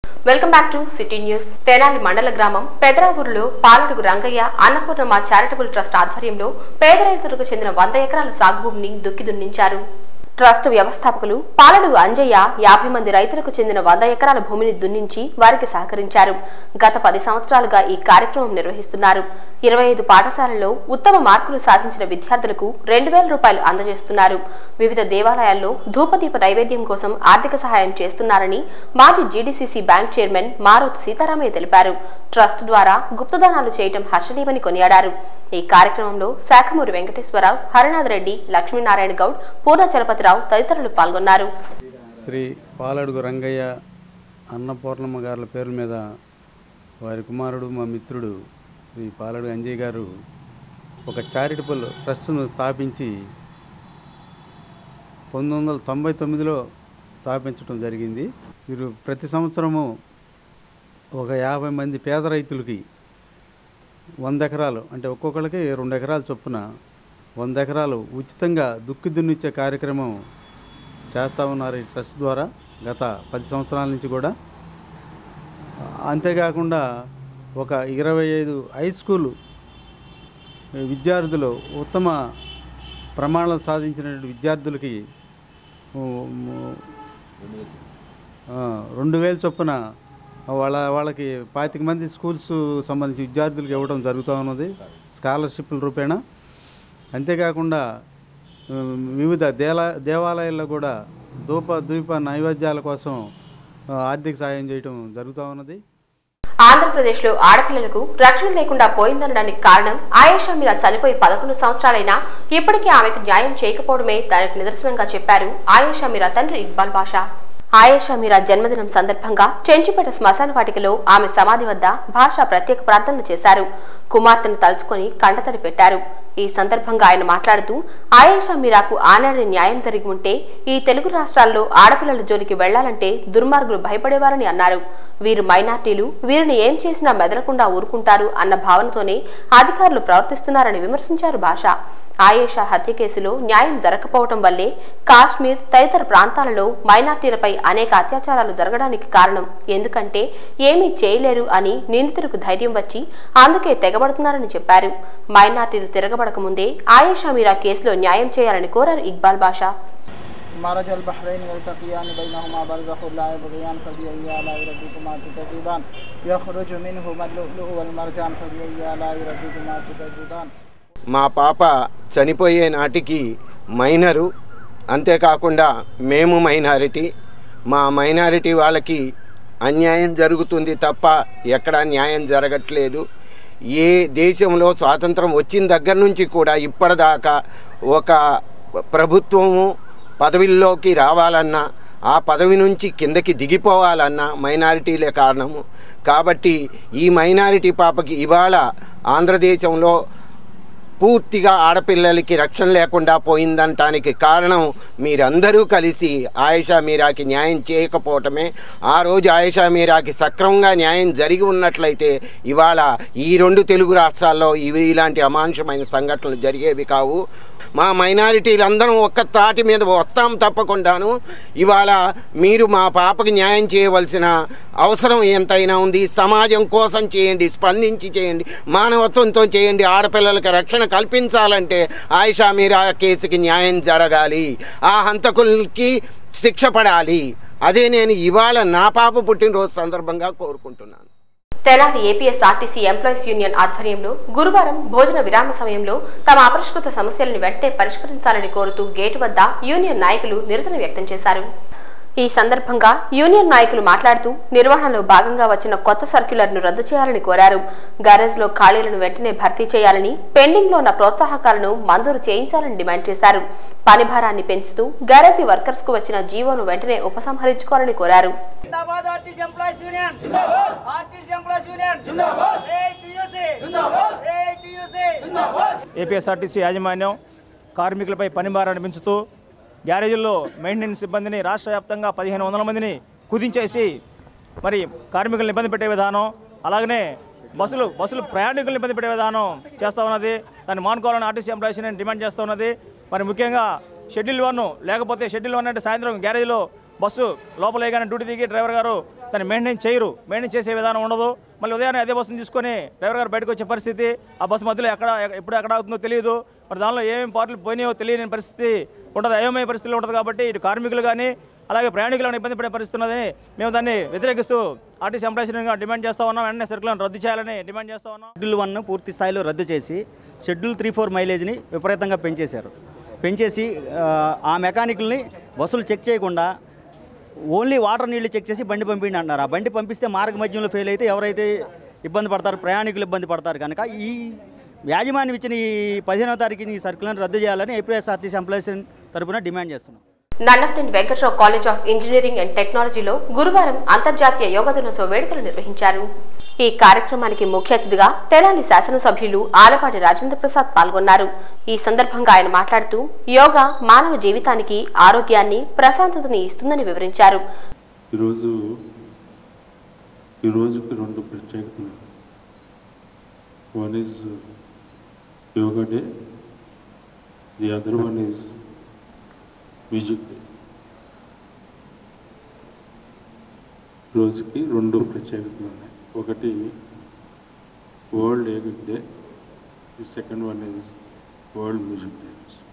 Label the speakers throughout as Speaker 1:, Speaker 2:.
Speaker 1: Welcome back to city news Tenali మండల గ్రామం పెదరావూరులో పాలడుగు రంగయ్య అన్నపూర్ణమ చారిటబుల్ ట్రస్ట్ ఆధ్వర్యంలో పేద రైతులకు చెందిన వంద ఎకరాల సాగు భూమిని దుక్కి దున్నించారు ట్రస్ట్ వ్యవస్థాపకులు పాలడుగు అంజయ్య యాభై మంది రైతులకు చెందిన వంద ఎకరాల భూమిని దున్నించి వారికి సహకరించారు గత పది సంవత్సరాలుగా ఈ కార్యక్రమం నిర్వహిస్తున్నారు ఇరవై ఐదు పాఠశాలల్లో ఉత్తమ మార్కులు సాధించిన విద్యార్థులకు రెండు వేల రూపాయలు అందజేస్తున్నారు వివిధ దేవాలయాల్లో ధూపదీప నైవేద్యం కోసం ఆర్థిక సహాయం చేస్తున్నారని మాజీ GDCC bank chairman Maruth Sitaramaiah తెలిపారు ట్రస్ట్ ద్వారా గుప్తదానాలు చేయటం హర్షణీయమని కొనియాడారు ఈ కార్యక్రమంలో శాఖమూరి వెంకటేశ్వరరావు హరినాథ్ రెడ్డి లక్ష్మీనారాయణ గౌడ్ పూర్ణ చలపతిరావు తదితరులు పాల్గొన్నారు
Speaker 2: శ్రీ పాలడుగు రంగయ్య అన్నపూర్ణమ్మ గారుల పేరు మీద వారి కుమారుడు మా మిత్రుడు శ్రీ పాలడుగు అంజయ్ గారు ఒక చారిటబుల్ ట్రస్ట్ను స్థాపించి పంతొమ్మిది వందల తొంభై తొమ్మిదిలో స్థాపించడం జరిగింది వీరు ప్రతి సంవత్సరము ఒక యాభై మంది పేద రైతులకి వంద ఎకరాలు అంటే ఒక్కొక్కరికి రెండు ఎకరాలు చొప్పున వంద ఎకరాలు ఉచితంగా దుక్కి దున్నిచ్చే కార్యక్రమం చేస్తూ ఉన్నారు ఈ ట్రస్ట్ ద్వారా గత పది సంవత్సరాల నుంచి కూడా అంతేకాకుండా ఒక ఇరవై ఐదు హై స్కూల్ విద్యార్థులు ఉత్తమ ప్రమాణాలు సాధించినటువంటి విద్యార్థులకి ఉమ్, ఆ, రెండు వేలు చొప్పున వాళ్ళ వాళ్ళకి పాతిక మంది స్కూల్స్ సంబంధించి విద్యార్థులకు ఇవ్వడం జరుగుతూ ఉన్నది స్కాలర్షిప్ల రూపేణ అంతేకాకుండా ఉమ్, వివిధ దేలా దేవాలయాల్లో కూడా ధూప ద్వీప నైవేద్యాల కోసం ఆ, ఆర్థిక సాయం చేయడం జరుగుతూ ఉన్నది
Speaker 1: ఆంధ్రప్రదేశ్లో ఆడపిల్లలకు రక్షణ లేకుండా పోయిందనడానికి కారణం ఆయేషా మీరా చనిపోయి పదకొండు సంవత్సరాలైనా ఇప్పటికీ ఆమెకు న్యాయం చేయకపోవడమే దానికి నిదర్శనంగా చెప్పారు ఆయేషా మీరా తండ్రి ఇక్బాల్ బాషా ఆయేషా మీరా జన్మదినం సందర్భంగా చెంచుపేట శ్మశాన వాటికలో ఆమె సమాధి వద్ద భాష ప్రత్యేక ప్రార్థనలు చేశారు కుమార్తెను తలుచుకొని కంటతడి పెట్టారు ఈ సందర్భంగా ఆయన మాట్లాడుతూ ఆయేషా మీరాకు ఆనాడే న్యాయం జరిగి ఉంటే ఈ తెలుగు రాష్ట్రాల్లో ఆడపిల్లల జోలికి వెళ్లాలంటే దుర్మార్గులు భయపడేవారని అన్నారు వీరు మైనార్టీలు వీరిని ఏం చేసినా మెదలకుండా ఊరుకుంటారు అన్న భావనతోనే అధికారులు ప్రవర్తిస్తున్నారని విమర్శించారు భాష ఆయేషా హత్య కేసులో న్యాయం జరగకపోవటం వల్లే కాశ్మీర్ తదితర ప్రాంతాలలో మైనార్టీలపై అనేక అత్యాచారాలు జరగడానికి కారణం ఎందుకంటే ఏమీ చేయలేరు అని నిందితులకు ధైర్యం వచ్చి అందుకే తెగబడుతున్నారని చెప్పారు మైనార్టీలు తిరగబడక ముందే ఆయేషా మీరా కేసులో న్యాయం చేయాలని కోరారు ఇక్బాల్ బాషా
Speaker 3: مرج البحرين يلتقيان بينهما برزخ لا يبغيان فبأي آلاء ربكما تكذبان يخرج منهما اللؤلؤ والمرجان فبأي آلاء ربكما تكذبان
Speaker 4: మా పాప చనిపోయే నాటికి మైనరు అంతేకాకుండా మేము మైనారిటీ మా మైనారిటీ వాళ్ళకి అన్యాయం జరుగుతుంది తప్ప ఎక్కడా న్యాయం జరగట్లేదు ఏ దేశంలో స్వాతంత్రం వచ్చిన దగ్గర నుంచి కూడా ఇప్పటిదాకా ఒక ప్రభుత్వము పదవిల్లోకి రావాలన్నా ఆ పదవి నుంచి కిందకి దిగిపోవాలన్నా మైనారిటీలే కారణము కాబట్టి ఈ మైనారిటీ పాపకి ఇవాళ ఆంధ్రదేశంలో పూర్తిగా ఆడపిల్లలకి రక్షణ లేకుండా పోయిందంటానికి కారణం మీరందరూ కలిసి ఆయేషా మీరాకి న్యాయం చేయకపోవటమే ఆ రోజు ఆయేషా మీరాకి సక్రమంగా న్యాయం జరిగి ఉన్నట్లయితే ఇవాళ ఈ రెండు తెలుగు రాష్ట్రాల్లో ఇవి ఇలాంటి అమానుషమైన సంఘటనలు జరిగేవి కావు మా మైనారిటీలందరం ఒక్క తాటి మీద వస్తాం తప్పకుండాను ఇవాళ మీరు మా పాపకి న్యాయం చేయవలసిన అవసరం ఎంతైనా ఉంది సమాజం కోసం చేయండి స్పందించి చేయండి మానవత్వంతో చేయండి ఆడపిల్లలకి రక్షణ కల్పించాలంటే ఆయిషా మీరా కేసుకి న్యాయం జరగాలి ఆ హంతకులకి శిక్ష పడాలి అదే నేను ఇవాళ నా పాప పుట్టినరోజు సందర్భంగా కోరుకుంటున్నాను
Speaker 1: Tenali APS RTC employees union ఆధ్వర్యంలో గురువారం భోజన విరామ సమయంలో తమ అపరిష్కృత సమస్యలను వెంటనే పరిష్కరించాలని కోరుతూ గేటు వద్ద యూనియన్ నాయకులు నిరసన వ్యక్తం చేశారు ఈ సందర్భంగా యూనియన్ నాయకులు మాట్లాడుతూ నిర్వహణలో భాగంగా వచ్చిన కొత్త సర్క్యులర్ ను రద్దు చేయాలని కోరారు గ్యారేజ్ లో ఖాళీలను వెంటనే భర్తీ చేయాలని పెండింగ్ లో ఉన్న ప్రోత్సాహకాలను మంజూరు చేయించాలని డిమాండ్ చేశారు పని భారాన్ని పెంచుతూ గ్యారేజీ వర్కర్స్ కు వచ్చిన జీవోను వెంటనే ఉపసంహరించుకోవాలని కోరారు
Speaker 5: జిందాబాద్ RTC employees union RTC employees union AITUC AITUC
Speaker 6: APSRTC యాజమాన్యం కార్మికులపై పని భారాన్ని పెంచుతూ గ్యారేజీల్లో మెయింటెనెన్స్ సిబ్బందిని రాష్ట్ర వ్యాప్తంగా పదిహేను వందల మందిని కుదించేసి మరి కార్మికులను ఇబ్బంది పెట్టే విధానం అలాగనే బస్సులు బస్సులు ప్రయాణికులను ఇబ్బంది పెట్టే విధానం చేస్తూ ఉన్నది దాన్ని మానుకోవాలని ఆర్టీసీ ఎంప్లాయీస్ యూనియన్ డిమాండ్ చేస్తూ ఉన్నది మరి ముఖ్యంగా షెడ్యూల్ వన్ లేకపోతే షెడ్యూల్ వన్ అంటే సాయంత్రం గ్యారేజ్లో బస్సు లోపల వేయగానే డ్యూటీ దిగి డ్రైవర్ గారు దాన్ని మెయింటైన్ చేయరు మెయింటైన్ చేసే విధానం ఉండదు మళ్ళీ ఉదయాన్నే అదే బస్సును తీసుకొని డ్రైవర్ గారు బయటకు వచ్చే పరిస్థితి ఆ బస్సు మధ్యలో ఎక్కడ ఎప్పుడు ఎక్కడ అవుతుందో తెలియదు మరి దానిలో ఏమేమి పార్టీలు పోయినాయో తెలియని పరిస్థితి ఉంటుంది అయోమయ పరిస్థితులు ఉంటుంది కాబట్టి ఇటు కార్మికులు కానీ అలాగే ప్రయాణికులను ఇబ్బంది పడే పరిస్థితి ఉన్నది మేము దాన్ని వ్యతిరేకిస్తూ ఆర్టీసీ ఎంప్లాయీస్ డిమాండ్ చేస్తూ ఉన్నాం వెంటనే సర్కులను రద్దు చేయాలని డిమాండ్ చేస్తూ ఉన్నాం
Speaker 7: షెడ్యూల్ వన్ పూర్తి స్థాయిలో రద్దు చేసి షెడ్యూల్ త్రీ ఫోర్ మైలేజ్ని విపరీతంగా పెంచేశారు పెంచేసి ఆ, ఆ మెకానిక్ని బస్సులు చెక్ చేయకుండా ఓన్లీ వాటర్ నీళ్లు చెక్ చేసి బండి పంపిండి అంటున్నారు ఆ బండి పంపిస్తే మార్గ మధ్యంలో ఫెయిల్ అయితే ఎవరైతే ఇబ్బంది పడతారు ప్రయాణికులు ఇబ్బంది పడతారు కనుక ఈ యాజమాన్యం ఇచ్చిన ఈ పదిహేనవ తారీఖుని ఈ సర్కులను రద్దు చేయాలని ఏపీఎస్ఆర్టీసీ ఎంప్లాయీస్ తరపున డిమాండ్ చేస్తున్నాం
Speaker 1: Nannapaneni Venkatrao college of engineering and టెక్నాలజీలో గురువారం అంతర్జాతీయ యోగా దినోత్సవ వేడుకలు నిర్వహించారు ఈ కార్యక్రమానికి ముఖ్య అతిథిగా తెనాలి శాసనసభ్యులు ఆలపాటి రాజేంద్ర ప్రసాద్ పాల్గొన్నారు ఈ సందర్భంగా ఆయన మాట్లాడుతూ యోగా మానవ జీవితానికి ఆరోగ్యాన్ని ప్రశాంతతని ఇస్తుందని వివరించారు
Speaker 8: ఈరోజు ఈ రోజుకి రెండు ప్రత్యేకతలు one is yoga day the other one is music day రోజుకి రెండు ప్రత్యేకతలు ఉన్నాయి ఒకటి world yogic day the second one is world music day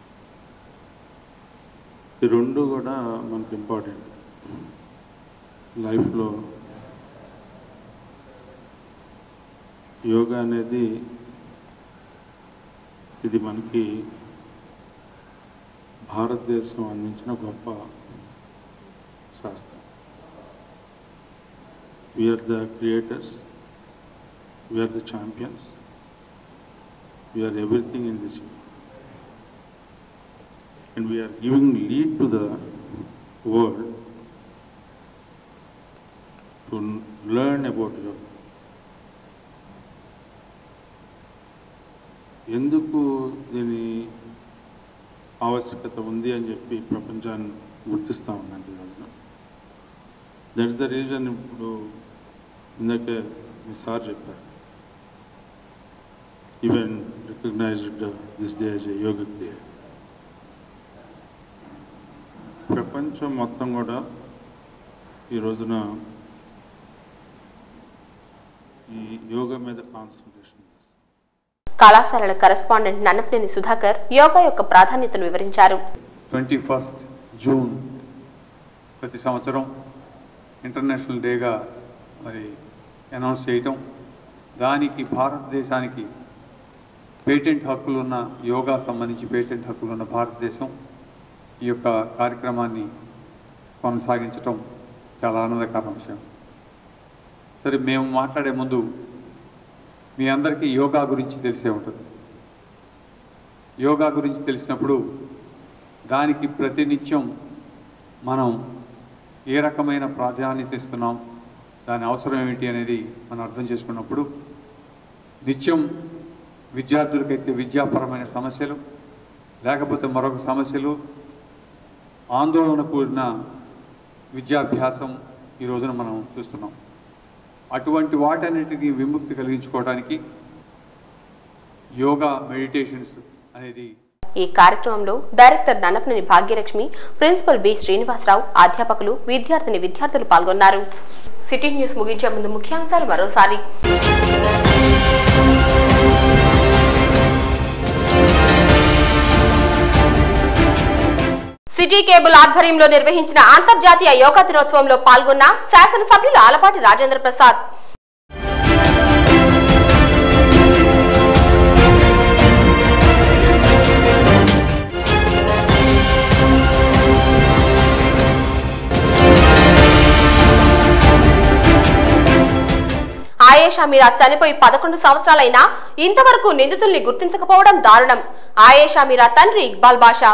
Speaker 8: ఈ రెండు కూడా మనకు ఇంపార్టెంట్ లైఫ్లో యోగా అనేది ఇది మనకి భారతదేశం అందించిన గొప్ప శాస్త్రం we are the creators we are the champions we are everything in this and we are giving lead to the world to learn about yoga. ఎందుకు దీని ఆవశ్యకత ఉంది అని చెప్పి ప్రపంచాన్ని గుర్తిస్తూ ఉందండి ఈరోజున దట్స్ ద రీజన్ ఇప్పుడు ఇందాకే మీ సార్ చెప్పారు even recognized this day as a yogic day ప్రపంచం మొత్తం కూడా ఈ రోజున ఈ యోగా మీద కాన్సన్ట్రేషన్ చేస్తారు
Speaker 1: కళాశాలల కరెస్పాండెంట్ నన్నపనేని సుధాకర్ యోగా యొక్క ప్రాధాన్యతను వివరించారు
Speaker 8: ట్వంటీ ఫస్ట్ జూన్ ప్రతి సంవత్సరం ఇంటర్నేషనల్ డేగా మరి అనౌన్స్ చేయటం దానికి భారతదేశానికి పేటెంట్ హక్కులు ఉన్న యోగా సంబంధించి పేటెంట్ హక్కులు ఉన్న భారతదేశం ఈ యొక్క కార్యక్రమాన్ని కొనసాగించటం చాలా ఆనందకర విషయం సరే మేము మాట్లాడే ముందు మీ అందరికీ యోగా గురించి తెలిసే ఉంటుంది యోగా గురించి తెలిసినప్పుడు దానికి ప్రతినిత్యం మనం ఏ రకమైన ప్రాధాన్యత ఇస్తున్నాం దాని అవసరం ఏమిటి అనేది మనం అర్థం చేసుకున్నప్పుడు నిత్యం విద్యార్థులకైతే విద్యాపరమైన సమస్యలు లేకపోతే మరొక సమస్యలు ఆందోళన కూడిన విద్యాభ్యాసం ఈ రోజున మనం చూస్తున్నాం అటువంటి వాటన్నిటికీ విముక్తి కలిగించుకోవడానికి యోగా మెడిటేషన్స్ అనేది
Speaker 1: ఈ కార్యక్రమంలో director Nannapaneni Bhagyalakshmi principal B Srinivasarao అధ్యాపకులు విద్యార్థిని విద్యార్థులు పాల్గొన్నారు సిటీ న్యూస్ ముగించే ముందు ముఖ్యాంశాలు మరోసారి సిటీ కేబుల్ ఆధ్వర్యంలో నిర్వహించిన అంతర్జాతీయ యోగా దినోత్సవంలో పాల్గొన్న శాసనసభ్యులు ఆలపాటి రాజేంద్ర ప్రసాద్ ఆయేషా మీరా చనిపోయి పదకొండు సంవత్సరాలైనా ఇంతవరకు నిందితుల్ని గుర్తించకపోవడం దారుణం ఆయేషా మీరా తండ్రి ఇక్బాల్ బాషా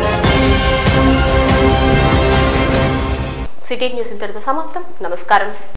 Speaker 1: సిటీ న్యూస్ ఇంతటితో సమాప్తం నమస్కారం